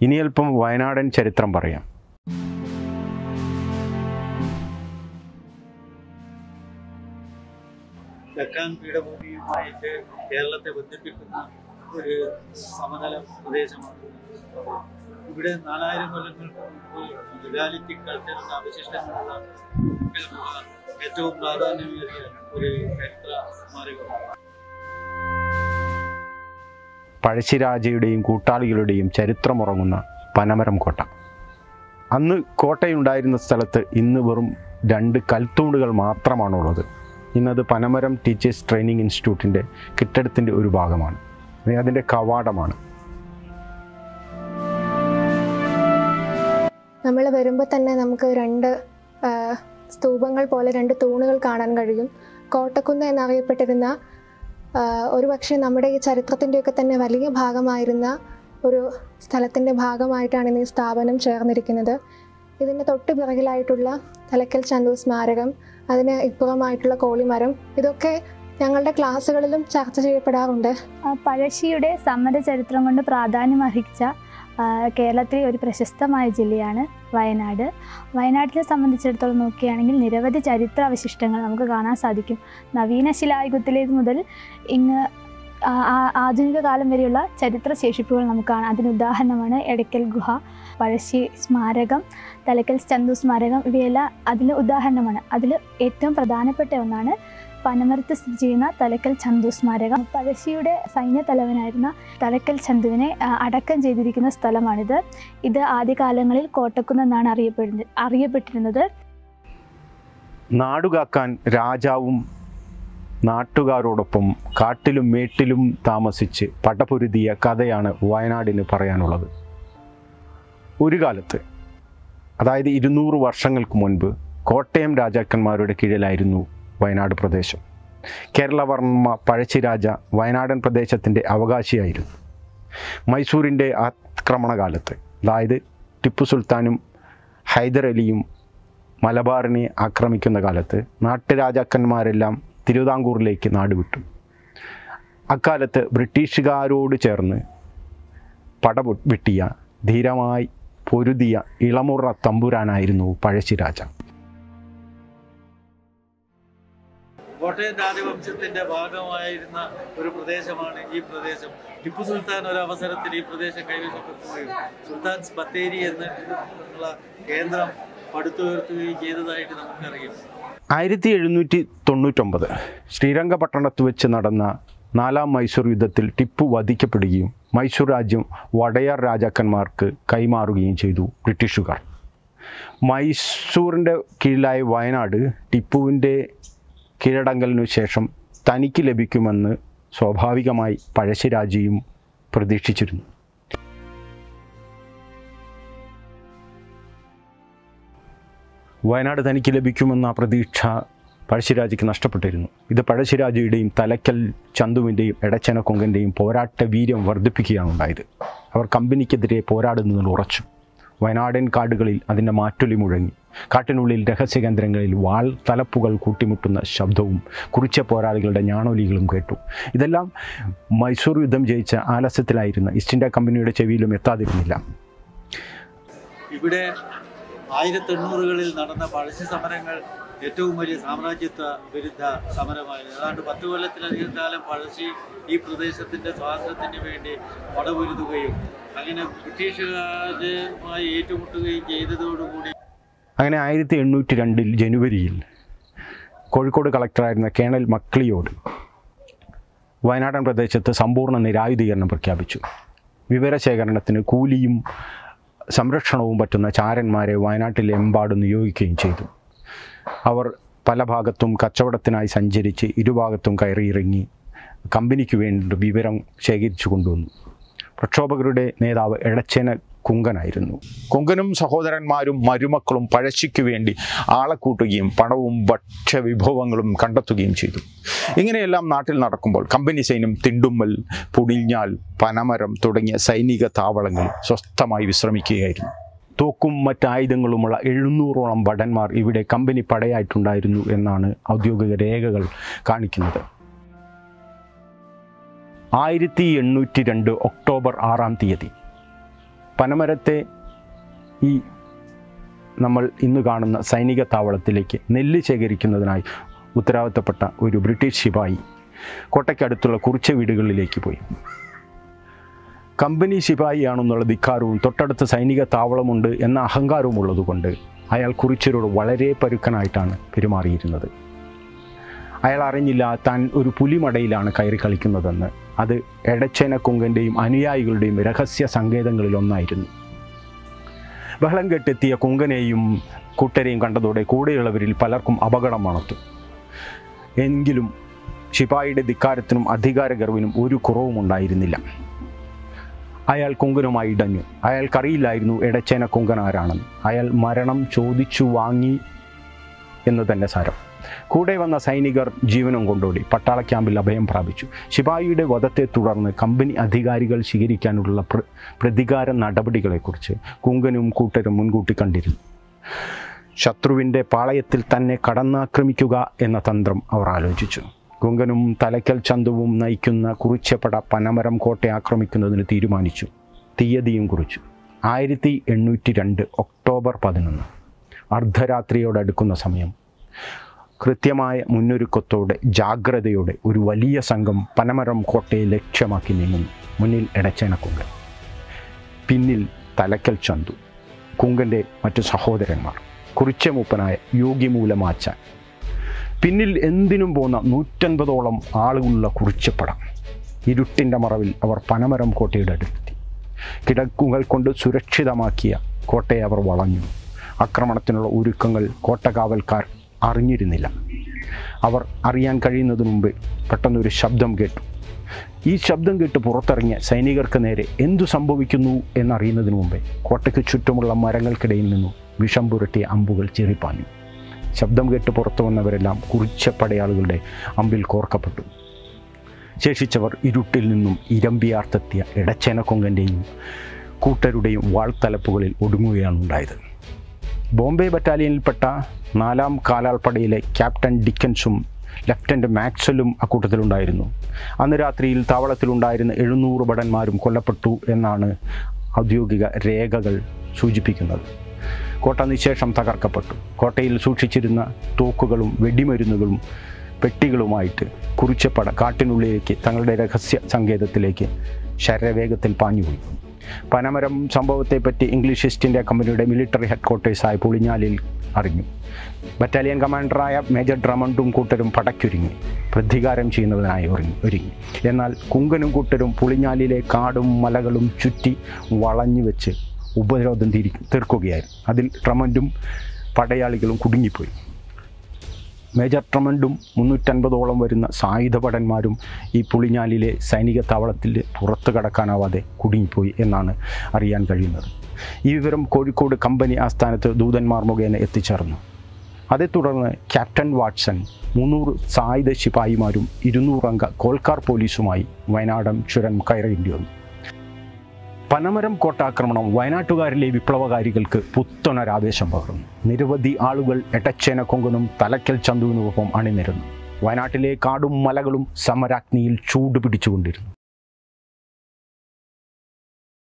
ഇനി അല്പം വയനാടൻ ചരിത്രം പറയാം ഡക്കാൻ പീഠഭൂമിയുമായിട്ട് കേരളത്തെ ബന്ധിപ്പിക്കുന്ന ഒരു സമതല പ്രദേശമാണ് ഇവിടെ നാലായിരം കൊല്ലങ്ങൾക്ക് മുമ്പ് റിയാലിറ്റി കൾച്ചറിന്റെ അവശിഷ്ടങ്ങളുള്ള ഏറ്റവും പ്രാധാന്യമേറിയ ഒരു ചരിത്ര സ്മാരകമാണ് പഴശ്ശിരാജയുടെയും കൂട്ടാളികളുടെയും ചരിത്രമുറങ്ങുന്ന പനമരം കോട്ട അന്ന് കോട്ടയുണ്ടായിരുന്ന സ്ഥലത്ത് ഇന്ന് വെറും രണ്ട് കൽത്തൂണുകൾ മാത്രമാണുള്ളത് ഇന്നത് പനമരം ടീച്ചേഴ്സ് ട്രെയിനിങ് ഇൻസ്റ്റിറ്റ്യൂട്ടിൻ്റെ കെട്ടിടത്തിൻ്റെ ഒരു ഭാഗമാണ് ഇത് അതിൻ്റെ കവാടമാണ് നമ്മൾ വരുമ്പോൾ തന്നെ നമുക്ക് രണ്ട് ആ, സ്തൂപങ്ങൾ പോലെ രണ്ട് തൂണുകൾ കാണാൻ കഴിയും കോട്ടക്കുന്ന് എന്നറിയപ്പെട്ടിരുന്ന ആ, ഒരു പക്ഷേ നമ്മുടെ ഈ ചരിത്രത്തിൻ്റെയൊക്കെ തന്നെ വലിയ ഭാഗമായിരുന്ന ഒരു സ്ഥലത്തിൻ്റെ ഭാഗമായിട്ടാണ് ഇന്ന് ഈ സ്ഥാപനം ചേർന്നിരിക്കുന്നത് ഇതിൻ്റെ തൊട്ട് പിറകിലായിട്ടുള്ള തലക്കൽ ചന്തു സ്മാരകം അതിന് ഇപ്പുറമായിട്ടുള്ള കോളിമരം ഇതൊക്കെ ഞങ്ങളുടെ ക്ലാസ്സുകളിലും ചർച്ച ചെയ്യപ്പെടാറുണ്ട് ആ, പഴശ്ശിയുടെ സമര ചരിത്രം കൊണ്ട് പ്രാധാന്യം അർഹിച്ച ആ, കേരളത്തിലെ ഒരു പ്രശസ്തമായ ജില്ലയാണ് വയനാട് വയനാട്ടിനെ സംബന്ധിച്ചിടത്തോളം നോക്കുകയാണെങ്കിൽ നിരവധി ചരിത്ര അവശിഷ്ടങ്ങൾ നമുക്ക് കാണാൻ സാധിക്കും നവീന ശിലായുഗത്തിലേത് മുതൽ ഇങ്ങ് ആ- ആ- ആധുനിക കാലം വരെയുള്ള ചരിത്ര ശേഷിപ്പുകൾ നമുക്ക് കാണാം അതിന് ഉദാഹരണമാണ് എടയ്ക്കൽ ഗുഹ പഴശ്ശി സ്മാരകം തലക്കൽ ചന്തു സ്മാരകം ഇവയെല്ലാം അതിൽ ഉദാഹരണമാണ് അതിൽ ഏറ്റവും പ്രധാനപ്പെട്ട ഒന്നാണ് പനമരത്ത് സ്ഥിതി ചെയ്യുന്ന തലക്കൽ ചന്തു സ്മാരകം പഴശ്ശിയുടെ സൈന്യ തലവനായിരുന്ന തലക്കൽ ചന്തുവിനെ ആ, അടക്കം ചെയ്തിരിക്കുന്ന സ്ഥലമാണിത് ഇത് ആദ്യകാലങ്ങളിൽ കോട്ടക്കുന്നെന്നാണ് അറിയപ്പെടുന്നത് അറിയപ്പെട്ടിരുന്നത് നാടുകാക്കാൻ രാജാവും നാട്ടുകാരോടൊപ്പം കാട്ടിലും മേട്ടിലും താമസിച്ച് പടപൊരുതിയ കഥയാണ് വയനാടിന് പറയാനുള്ളത് ഒരു കാലത്ത് അതായത് ഇരുന്നൂറ് വർഷങ്ങൾക്ക് മുൻപ് കോട്ടയം രാജാക്കന്മാരുടെ കീഴിലായിരുന്നു വയനാട് പ്രദേശം കേരളവർമ്മ പഴശ്ശിരാജ വയനാടൻ പ്രദേശത്തിൻ്റെ അവകാശിയായിരുന്നു മൈസൂരിൻ്റെ ആക്രമണകാലത്ത് അതായത് ടിപ്പു സുൽത്താനും ഹൈദരലിയും മലബാറിനെ ആക്രമിക്കുന്ന കാലത്ത് നാട്ടുരാജാക്കന്മാരെല്ലാം തിരുവിതാംകൂറിലേക്ക് നാടുവിട്ടു അക്കാലത്ത് ബ്രിട്ടീഷുകാരോട് ചേർന്ന് പടവെട്ടിയ ധീരമായി പൊരുതിയ ഇളമുറ തമ്പുരാനായിരുന്നു പഴശ്ശിരാജ കോട്ടയം രാജവംശത്തിന്റെ ഭാഗമായിരുന്ന ഒരു പ്രദേശമാണ് ഈ പ്രദേശം ടിപ്പു സുൽത്താൻ ഒരു അവസരത്തിൽ ഈ പ്രദേശം കൈവശപ്പെടുത്തുകയും സുൽത്താൻ ബത്തേരി എന്നുള്ള കേന്ദ്രം പടുത്തുയർത്തുകയും ചെയ്തതായിട്ട് നമുക്കറിയാം ആയിരത്തി എഴുന്നൂറ്റി തൊണ്ണൂറ്റൊമ്പത് ശ്രീരംഗപട്ടണത്ത് വെച്ച് നടന്ന നാലാം മൈസൂർ യുദ്ധത്തിൽ ടിപ്പു വധിക്കപ്പെടുകയും മൈസൂർ രാജ്യം വടയാർ രാജാക്കന്മാർക്ക് കൈമാറുകയും ചെയ്തു ബ്രിട്ടീഷുകാർ മൈസൂറിൻ്റെ കീഴിലായ വയനാട് ടിപ്പുവിൻ്റെ കീഴടങ്കലിനു ശേഷം തനിക്ക് ലഭിക്കുമെന്ന് സ്വാഭാവികമായി പഴശ്ശിരാജയും പ്രതീക്ഷിച്ചിരുന്നു വയനാട് തനിക്ക് ലഭിക്കുമെന്ന ആ പ്രതീക്ഷ പഴശ്ശിരാജയ്ക്ക് നഷ്ടപ്പെട്ടിരുന്നു ഇത് പഴശ്ശിരാജയുടെയും തലക്കൽ ചന്തുവിൻ്റെയും എടച്ചന കൊങ്കൻ്റെയും പോരാട്ട വീര്യം വർദ്ധിപ്പിക്കുകയാണ് ഉണ്ടായത് അവർ കമ്പനിക്കെതിരെ പോരാടുന്നതിൽ ഉറച്ചു വയനാടൻ കാടുകളിൽ അതിൻ്റെ മാറ്റൊലി മുഴങ്ങി കാട്ടിനുള്ളിൽ രഹസ്യകേന്ദ്രങ്ങളിൽ വാൾ തലപ്പുകൾ കൂട്ടിമുട്ടുന്ന ശബ്ദവും കുറിച്ച പോരാളികളുടെ ഞാണൊലികളും കേട്ടു ഇതെല്ലാം മൈസൂർ യുദ്ധം ജയിച്ച ആലസ്യത്തിലായിരുന്ന ഈസ്റ്റ് ഇന്ത്യ കമ്പനിയുടെ ചെവിയിലും എത്താതിരുന്നില്ല ഇവിടെ ആയിരത്തി എണ്ണൂറുകളിൽ നടന്ന പഴശ്ശി സമരങ്ങൾ ഏറ്റവും വലിയ സാമ്രാജ്യത്വ വിരുദ്ധ സമരമായിരുന്നു ഏതാണ്ട് പത്ത് കൊല്ലത്തിലധികം കാലം പഴശ്ശി ഈ പ്രദേശത്തിന്റെ സ്വാതന്ത്ര്യത്തിന് വേണ്ടി പടപൊരുതുകയും അങ്ങനെ ബ്രിട്ടീഷുകാരുമായി ഏറ്റുമുട്ടുകയും ചെയ്തതോടുകൂടി അങ്ങനെ ആയിരത്തി എണ്ണൂറ്റി രണ്ടിൽ ജനുവരിയിൽ കോഴിക്കോട് കളക്ടറായിരുന്ന കേണൽ മക്ലിയോട് വയനാടൻ പ്രദേശത്ത് സമ്പൂർണ്ണ നിരായുധീകരണം പ്രഖ്യാപിച്ചു വിവരശേഖരണത്തിന് കൂലിയും സംരക്ഷണവും പറ്റുന്ന ചാരന്മാരെ വയനാട്ടിലെമ്പാടും നിയോഗിക്കുകയും ചെയ്തു അവർ പല ഭാഗത്തും കച്ചവടത്തിനായി സഞ്ചരിച്ച് ഇരുഭാഗത്തും കയറിയിറങ്ങി കമ്പനിക്ക് വേണ്ടി വിവരം ശേഖരിച്ചു കൊണ്ടുവന്നു പ്രക്ഷോഭകരുടെ നേതാവ് എടച്ചേന കുങ്കനായിരുന്നു കുങ്കനും സഹോദരന്മാരും മരുമക്കളും പഴശ്ശിക്ക് വേണ്ടി ആളെ കൂട്ടുകയും പണവും ഭക്ഷ്യവിഭവങ്ങളും കണ്ടെത്തുകയും ചെയ്തു ഇങ്ങനെയെല്ലാം നാട്ടിൽ നടക്കുമ്പോൾ കമ്പനി സൈന്യം തിണ്ടുമ്മൽ പുടിഞ്ഞാൽ പനമരം തുടങ്ങിയ സൈനിക താവളങ്ങളിൽ സ്വസ്ഥമായി വിശ്രമിക്കുകയായിരുന്നു തോക്കും മറ്റായുധങ്ങളുമുള്ള എഴുന്നൂറോളം ഭടന്മാർ ഇവിടെ കമ്പനി പടയായിട്ടുണ്ടായിരുന്നു എന്നാണ് ഔദ്യോഗിക രേഖകൾ കാണിക്കുന്നത് ആയിരത്തി എണ്ണൂറ്റി രണ്ട് ഒക്ടോബർ ആറാം തീയതി പനമരത്തെ ഈ നമ്മൾ ഇന്ന് കാണുന്ന സൈനിക താവളത്തിലേക്ക് നെല്ല് ശേഖരിക്കുന്നതിനായി ഉത്തരവാദിത്തപ്പെട്ട ഒരു ബ്രിട്ടീഷ് ശിപായി കോട്ടയ്ക്കടുത്തുള്ള കുറിച്ച വീടുകളിലേക്ക് പോയി കമ്പനി ശിപായിയാണെന്നുള്ള ധിക്കാരവും തൊട്ടടുത്ത് സൈനിക താവളമുണ്ട് എന്ന അഹങ്കാരവും ഉള്ളതുകൊണ്ട് അയാൾ കുറിച്ചരോട് വളരെ പരുക്കനായിട്ടാണ് പെരുമാറിയിരുന്നത് അയാൾ അറിഞ്ഞില്ല താൻ ഒരു പുലിമടയിലാണ് കയറി കളിക്കുന്നതെന്ന് അത് എടച്ചേന കുങ്കൻ്റെയും അനുയായികളുടെയും രഹസ്യ സങ്കേതങ്ങളിലൊന്നായിരുന്നു ബഹളം കെട്ടെത്തിയ കുങ്കനെയും കൂട്ടരെയും കണ്ടതോടെ കൂടെയുള്ളവരിൽ പലർക്കും അപകടം മണത്തു എങ്കിലും ശിപായിയുടെ ധിക്കാരത്തിനും അധികാരഗർവിനും ഒരു കുറവും ഉണ്ടായിരുന്നില്ല അയാൾ കുങ്കനുമായി ഇടഞ്ഞു അയാൾക്കറിയില്ലായിരുന്നു എടച്ചേന കുങ്കൻ ആരാണെന്ന് അയാൾ മരണം ചോദിച്ചു വാങ്ങി എന്ന് തന്നെ സാരം കൂടെ വന്ന സൈനികർ ജീവനും കൊണ്ടോടി പട്ടാള ക്യാമ്പിൽ അഭയം പ്രാപിച്ചു ശിപായിയുടെ വധത്തെ തുടർന്ന് കമ്പനി അധികാരികൾ സ്വീകരിക്കാനുള്ള പ്ര പ്രതികാര നടപടികളെക്കുറിച്ച് കുങ്കനും കൂട്ടരും മുൻകൂട്ടി കണ്ടിരുന്നു ശത്രുവിൻ്റെ പാളയത്തിൽ തന്നെ കടന്നാക്രമിക്കുക എന്ന തന്ത്രം അവർ ആലോചിച്ചു കുങ്കനും തലയ്ക്കൽ ചന്തുവും നയിക്കുന്ന കുറിച്ചപ്പട പനമരം കോട്ടയെ ആക്രമിക്കുന്നതിന് തീരുമാനിച്ചു തീയതിയും കുറിച്ചു ആയിരത്തി എണ്ണൂറ്റി രണ്ട് ഒക്ടോബർ പതിനൊന്ന് അർദ്ധരാത്രിയോടടുക്കുന്ന സമയം കൃത്യമായ മുന്നൊരുക്കത്തോടെ ജാഗ്രതയോടെ ഒരു വലിയ സംഘം പനമരം കോട്ടയെ ലക്ഷ്യമാക്കി നീങ്ങുന്നു മുന്നിൽ എടച്ചേന കുങ്കൻ പിന്നിൽ തലക്കൽ ചന്തു കുങ്കൻ്റെ മറ്റു സഹോദരന്മാർ കുറിച്ച മൂപ്പനായ യോഗിമൂലമാച്ചാൻ പിന്നിൽ എന്തിനും പോന്ന നൂറ്റൻപതോളം ആളുകളുള്ള കുറിച്ചപ്പടം ഇരുട്ടിൻ്റെ മറവിൽ അവർ പനമരം കോട്ടയുടെ അടുത്തെത്തി കിടക്കുകൾ കൊണ്ട് സുരക്ഷിതമാക്കിയ കോട്ടയെ അവർ വളഞ്ഞു ആക്രമണത്തിനുള്ള ഒരുക്കങ്ങൾ കോട്ടകാവൽക്കാർ അറിഞ്ഞിരുന്നില്ല അവർ അറിയാൻ കഴിയുന്നതിന് മുമ്പ് പെട്ടെന്നൊരു ശബ്ദം കേട്ടു ഈ ശബ്ദം കേട്ട് പുറത്തിറങ്ങിയ സൈനികർക്ക് നേരെ എന്തു സംഭവിക്കുന്നു എന്നറിയുന്നതിന് മുമ്പേ കോട്ടയ്ക്ക് ചുറ്റുമുള്ള മരങ്ങൾക്കിടയിൽ നിന്നും വിഷം പുരട്ടിയ അമ്പുകൾ ചെറിപ്പാഞ്ഞു ശബ്ദം കേട്ട് പുറത്തു വന്നവരെല്ലാം കുറിച്ച പടയാളുകളുടെ അമ്പിൽ കോർക്കപ്പെട്ടു ശേഷിച്ചവർ ഇരുട്ടിൽ നിന്നും ഇരമ്പിയാർത്തെത്തിയ ഇടച്ചേന കൊങ്കൻ്റെയും കൂട്ടരുടെയും വാൾത്തലപ്പുകളിൽ ഒടുങ്ങുകയാണ് ഉണ്ടായത് ബോംബെ ബറ്റാലിയനിൽപ്പെട്ട നാലാം കാലാൾപ്പടയിലെ ക്യാപ്റ്റൻ ഡിക്കൻസും ലഫ്റ്റനൻ്റ് മാക്സലും അക്കൂട്ടത്തിലുണ്ടായിരുന്നു അന്ന് രാത്രിയിൽ താവളത്തിലുണ്ടായിരുന്ന എഴുന്നൂറ് ഭടന്മാരും കൊല്ലപ്പെട്ടു എന്നാണ് ഔദ്യോഗിക രേഖകൾ സൂചിപ്പിക്കുന്നത് കോട്ട നിശേഷം തകർക്കപ്പെട്ടു കോട്ടയിൽ സൂക്ഷിച്ചിരുന്ന തോക്കുകളും വെടിമരുന്നുകളും പെട്ടികളുമായിട്ട് കുറിച്ചപ്പട കാട്ടിനുള്ളിലേക്ക് തങ്ങളുടെ രഹസ്യ സങ്കേതത്തിലേക്ക് ശരവേഗത്തിൽ പാഞ്ഞുപോയി പനമരം സംഭവത്തെപ്പറ്റി ഇംഗ്ലീഷ് ഈസ്റ്റ് ഇന്ത്യ കമ്പനിയുടെ മിലിറ്ററി ഹെഡ്ക്വാർട്ടേഴ്സായ പുളിഞ്ഞാലിൽ അറിഞ്ഞു ബറ്റാലിയൻ കമാൻഡറായ മേജർ ഡ്രമണ്ടും കൂട്ടരും പടയ്ക്കൊരുങ്ങി പ്രതികാരം ചെയ്യുന്നതിനായി ഒരുങ്ങി ഒരുങ്ങി എന്നാൽ കുങ്കനും കൂട്ടരും പുളിഞ്ഞാലിലെ കാടും മലകളും ചുറ്റി വളഞ്ഞു വെച്ച് ഉപരോധം തീരി തീർക്കുകയായിരുന്നു അതിൽ ട്രമൻഡും പടയാളികളും കുടുങ്ങിപ്പോയി മേജർ ട്രമൻഡും മുന്നൂറ്റൻപതോളം വരുന്ന സായുധ ഭടന്മാരും ഈ പുളിഞ്ഞാലിലെ സൈനിക താവളത്തിൽ പുറത്തു കടക്കാനാവാതെ കുടുങ്ങിപ്പോയി എന്നാണ് അറിയാൻ കഴിയുന്നത് ഈ വിവരം കോഴിക്കോട് കമ്പനി ആസ്ഥാനത്ത് ദൂതന്മാർ മുഖേന എത്തിച്ചേർന്നു അതേ തുടർന്ന് ക്യാപ്റ്റൻ വാട്സൺ മുന്നൂറ് സായുധ ശിപായിമാരും ഇരുന്നൂറംഗ കോൽക്കാർ പോലീസുമായി വയനാടൻ ചുരം കയറേണ്ടി വന്നു പനമരം കോട്ടാക്രമണം വയനാട്ടുകാരിലെ വിപ്ലവകാരികൾക്ക് പുത്തനൊരാവേശം പകർന്നു നിരവധി ആളുകൾ എടച്ചേന കൊങ്കനും തലക്കൽ ചന്തുവിനുമൊപ്പം അണിനിരന്നു വയനാട്ടിലെ കാടും മലകളും സമരാഗ്നിയിൽ ചൂടുപിടിച്ചുകൊണ്ടിരുന്നു